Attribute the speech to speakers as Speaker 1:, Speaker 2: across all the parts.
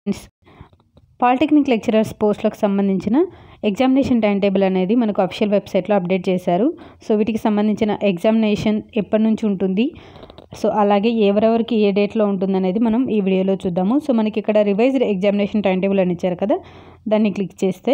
Speaker 1: polytechnic lecturers పోస్టులకు సంబంధించిన examination time table అనేది మనకు అఫీషియల్ వెబ్సైట్లో అప్డేట్ చేశారు సో వీటికి సంబంధించిన ఎగ్జామినేషన్ ఎప్పటి నుంచి ఉంటుంది సో అలాగే ఎవరెవరికి ఏ డేట్లో ఉంటుంది అనేది మనం ఈ వీడియోలో చూద్దాము సో మనకి ఇక్కడ రివైజ్డ్ ఎగ్జామినేషన్ టైం టేబుల్ అని ఇచ్చారు కదా దాన్ని క్లిక్ చేస్తే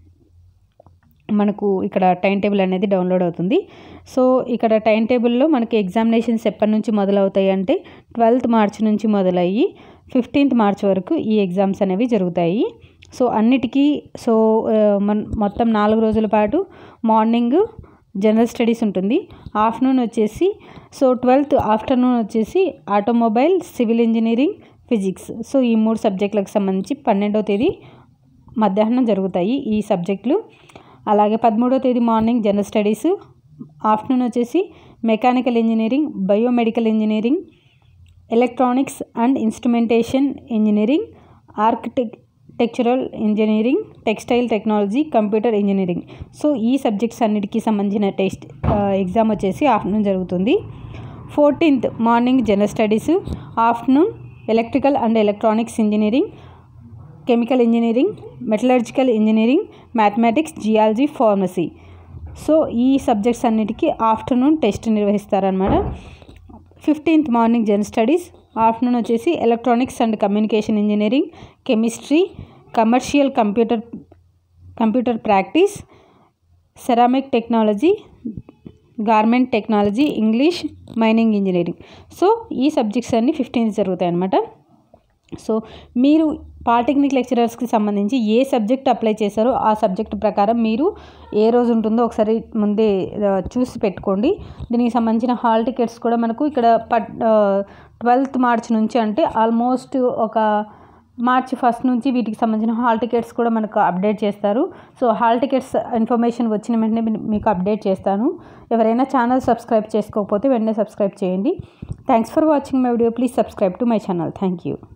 Speaker 1: మనకు ఇక్కడ టైం టేబుల్ అనేది డౌన్లోడ్ అవుతుంది సో ఇక్కడ టైం టేబుల్లో మనకి ఎగ్జామినేషన్స్ ఎప్పటి నుంచి మొదలవుతాయి అంటే ట్వెల్త్ మార్చ్ నుంచి మొదలయ్యి ఫిఫ్టీన్త్ మార్చ్ వరకు ఈ ఎగ్జామ్స్ అనేవి జరుగుతాయి సో అన్నిటికీ సో మన మొత్తం నాలుగు రోజుల పాటు మార్నింగ్ జనరల్ స్టడీస్ ఉంటుంది ఆఫ్టర్నూన్ వచ్చేసి సో ట్వెల్త్ ఆఫ్టర్నూన్ వచ్చేసి automobile civil engineering physics so ఈ మూడు సబ్జెక్టులకు సంబంధించి పన్నెండవ తేదీ మధ్యాహ్నం జరుగుతాయి ఈ సబ్జెక్టులు అలాగే పదమూడవ తేదీ మార్నింగ్ జనరల్ స్టడీస్ ఆఫ్టర్నూన్ వచ్చేసి mechanical engineering biomedical engineering electronics and instrumentation engineering architectural engineering textile technology computer engineering so ఈ సబ్జెక్ట్స్ అన్నిటికీ సంబంధించిన టెస్ట్ ఎగ్జామ్ వచ్చేసి ఆఫ్టర్నూన్ జరుగుతుంది fourteenth morning general studies afternoon electrical and electronics engineering chemical engineering metallurgical engineering mathematics geology pharmacy so ఈ subjects అన్నిటికీ afternoon test నిర్వహిస్తారనమాట fifteenth morning general studies afternoon వచ్చేసి electronics and communication engineering chemistry commercial computer computer practice ceramic technology garment technology English mining engineering so ఈ subjects అన్నీ fifteenth జరుగుతాయి అన్నమాట so మీరు polytechnic లెక్చరర్స్కి సంబంధించి ఏ సబ్జెక్ట్ అప్లై చేశారో ఆ సబ్జెక్ట్ ప్రకారం మీరు ఏ రోజు ఉంటుందో ఒకసారి ముందే చూసి పెట్టుకోండి దీనికి సంబంధించిన హాల్ టికెట్స్ కూడా మనకు ఇక్కడ పట్ ట్వెల్త్ మార్చ్ నుంచి అంటే ఆల్మోస్ట్ ఒక మార్చ్ ఫస్ట్ నుంచి వీటికి సంబంధించిన హాల్ టికెట్స్ కూడా మనకు అప్డేట్ చేస్తారు సో హాల్ టికెట్స్ ఇన్ఫర్మేషన్ వచ్చిన వెంటనే మీకు అప్డేట్ చేస్తాను ఎవరైనా ఛానల్ సబ్స్క్రైబ్ చేసుకోకపోతే వెంటనే సబ్స్క్రైబ్ చేయండి thanks for watching my video please subscribe to my channel thank you